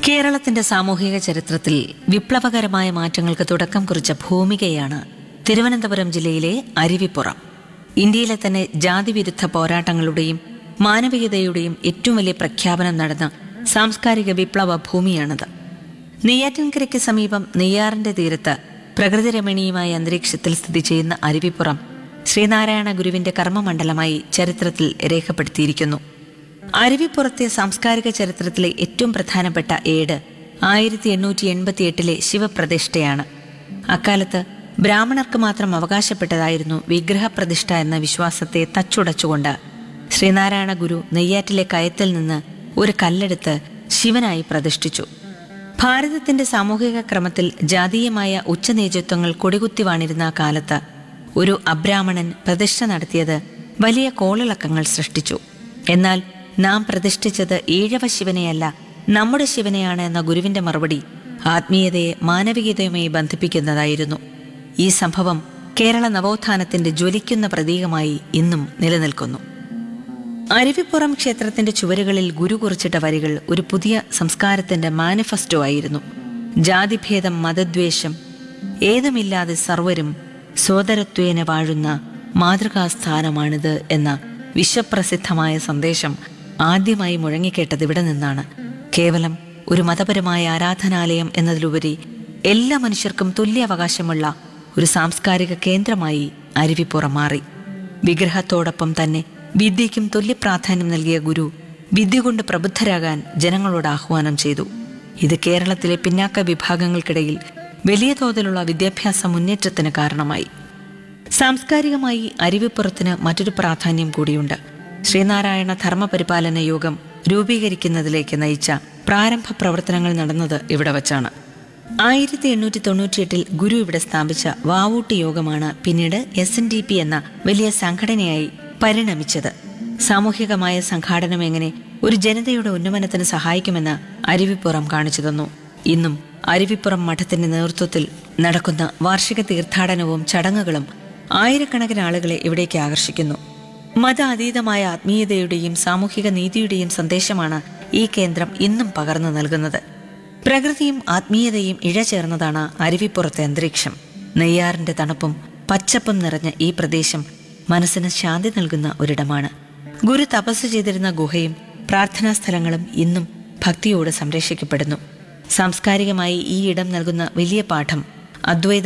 കേരളത്തിന്റെ സാമൂഹിക ചരിത്രത്തിൽ വിപ്ലവകരമായ മാറ്റങ്ങൾക്ക് തുടക്കം കുറിച്ച ഭൂമികയാണ് തിരുവനന്തപുരം ജില്ലയിലെ അരുവിപ്പുറം ഇന്ത്യയിലെ തന്നെ ജാതിവിരുദ്ധ പോരാട്ടങ്ങളുടെയും മാനവികതയുടെയും ഏറ്റവും വലിയ പ്രഖ്യാപനം നടന്ന സാംസ്കാരിക വിപ്ലവ ഭൂമിയാണത് നെയ്യാറ്റിൻകരയ്ക്ക് സമീപം നെയ്യാറിന്റെ തീരത്ത് പ്രകൃതിരമണീയമായ അന്തരീക്ഷത്തിൽ സ്ഥിതി ചെയ്യുന്ന അരുവിപ്പുറം ശ്രീനാരായണ ഗുരുവിന്റെ കർമ്മമണ്ഡലമായി ചരിത്രത്തിൽ രേഖപ്പെടുത്തിയിരിക്കുന്നു അരുവിപ്പുറത്തെ സാംസ്കാരിക ചരിത്രത്തിലെ ഏറ്റവും പ്രധാനപ്പെട്ട ഏട് ആയിരത്തി എണ്ണൂറ്റി എൺപത്തിയെട്ടിലെ ശിവപ്രതിഷ്ഠയാണ് അക്കാലത്ത് ബ്രാഹ്മണർക്ക് മാത്രം അവകാശപ്പെട്ടതായിരുന്നു വിഗ്രഹപ്രതിഷ്ഠ എന്ന വിശ്വാസത്തെ തച്ചുടച്ചുകൊണ്ട് ശ്രീനാരായണ ഗുരു നെയ്യാറ്റിലെ കയത്തിൽ നിന്ന് ഒരു കല്ലെടുത്ത് ശിവനായി പ്രതിഷ്ഠിച്ചു ഭാരതത്തിന്റെ സാമൂഹിക ക്രമത്തിൽ ജാതീയമായ ഉച്ചനേതൃത്വങ്ങൾ കൊടികുത്തി വാണിരുന്ന ആ കാലത്ത് ഒരു അബ്രാഹ്മണൻ പ്രതിഷ്ഠ നടത്തിയത് വലിയ കോളിളക്കങ്ങൾ സൃഷ്ടിച്ചു എന്നാൽ നാം പ്രതിഷ്ഠിച്ചത് ഈഴവ ശിവനെയല്ല നമ്മുടെ ശിവനെയാണ് എന്ന ഗുരുവിന്റെ മറുപടി ആത്മീയതയെ മാനവികതയുമായി ബന്ധിപ്പിക്കുന്നതായിരുന്നു ഈ സംഭവം കേരള നവോത്ഥാനത്തിന്റെ ജ്വലിക്കുന്ന പ്രതീകമായി ഇന്നും നിലനിൽക്കുന്നു അരുവിപ്പുറം ക്ഷേത്രത്തിന്റെ ചുവരുകളിൽ ഗുരു കുറിച്ചിട്ട വരികൾ ഒരു പുതിയ സംസ്കാരത്തിന്റെ മാനിഫെസ്റ്റോ ആയിരുന്നു ജാതിഭേദം മതദ്വേഷം ഏതുമില്ലാതെ സർവരും സോദരത്വേന വാഴുന്ന മാതൃകാസ്ഥാനമാണിത് എന്ന വിശ്വപ്രസിദ്ധമായ സന്ദേശം ആദ്യമായി മുഴങ്ങിക്കേട്ടത് ഇവിടെ നിന്നാണ് കേവലം ഒരു മതപരമായ ആരാധനാലയം എന്നതിലുപരി എല്ലാ മനുഷ്യർക്കും തുല്യ അവകാശമുള്ള ഒരു സാംസ്കാരിക കേന്ദ്രമായി അരുവിപ്പുറം മാറി വിഗ്രഹത്തോടൊപ്പം തന്നെ വിദ്യയ്ക്കും തുല്യ പ്രാധാന്യം നൽകിയ ഗുരു വിദ്യ കൊണ്ട് പ്രബുദ്ധരാകാൻ ജനങ്ങളോട് ആഹ്വാനം ചെയ്തു ഇത് കേരളത്തിലെ പിന്നാക്ക വിഭാഗങ്ങൾക്കിടയിൽ വലിയ തോതിലുള്ള വിദ്യാഭ്യാസ മുന്നേറ്റത്തിന് കാരണമായി സാംസ്കാരികമായി അരുവിപ്പുറത്തിന് മറ്റൊരു പ്രാധാന്യം കൂടിയുണ്ട് ശ്രീനാരായണ ധർമ്മപരിപാലന യോഗം രൂപീകരിക്കുന്നതിലേക്ക് നയിച്ച പ്രാരംഭ പ്രവർത്തനങ്ങൾ നടന്നത് ഇവിടെ വച്ചാണ് ആയിരത്തി എണ്ണൂറ്റി തൊണ്ണൂറ്റിയെട്ടിൽ ഗുരു ഇവിടെ സ്ഥാപിച്ച വാവൂട്ടി യോഗമാണ് പിന്നീട് എസ് എൻ ഡി പി എന്ന വലിയ സംഘടനയായി പരിണമിച്ചത് സാമൂഹികമായ സംഘാടനം എങ്ങനെ ഒരു ജനതയുടെ ഉന്നമനത്തിന് സഹായിക്കുമെന്ന് അരുവിപ്പുറം കാണിച്ചു തന്നു ഇന്നും അരുവിപ്പുറം മഠത്തിന്റെ നേതൃത്വത്തിൽ നടക്കുന്ന വാർഷിക തീർത്ഥാടനവും ചടങ്ങുകളും ആയിരക്കണക്കിന് ആളുകളെ ഇവിടേക്ക് ആകർഷിക്കുന്നു മത അതീതമായ ആത്മീയതയുടെയും സാമൂഹിക നീതിയുടെയും സന്ദേശമാണ് ഈ കേന്ദ്രം ഇന്നും പകർന്നു നൽകുന്നത് പ്രകൃതിയും ആത്മീയതയും ഇഴചേർന്നതാണ് അരുവിപ്പുറത്തെ അന്തരീക്ഷം നെയ്യാറിന്റെ തണുപ്പും പച്ചപ്പും നിറഞ്ഞ ഈ പ്രദേശം മനസ്സിന് ശാന്തി നൽകുന്ന ഒരിടമാണ് ഗുരു തപസ് ചെയ്തിരുന്ന ഗുഹയും പ്രാർത്ഥനാ സ്ഥലങ്ങളും ഇന്നും ഭക്തിയോട് സംരക്ഷിക്കപ്പെടുന്നു സാംസ്കാരികമായി ഈ ഇടം നൽകുന്ന വലിയ പാഠം അദ്വൈത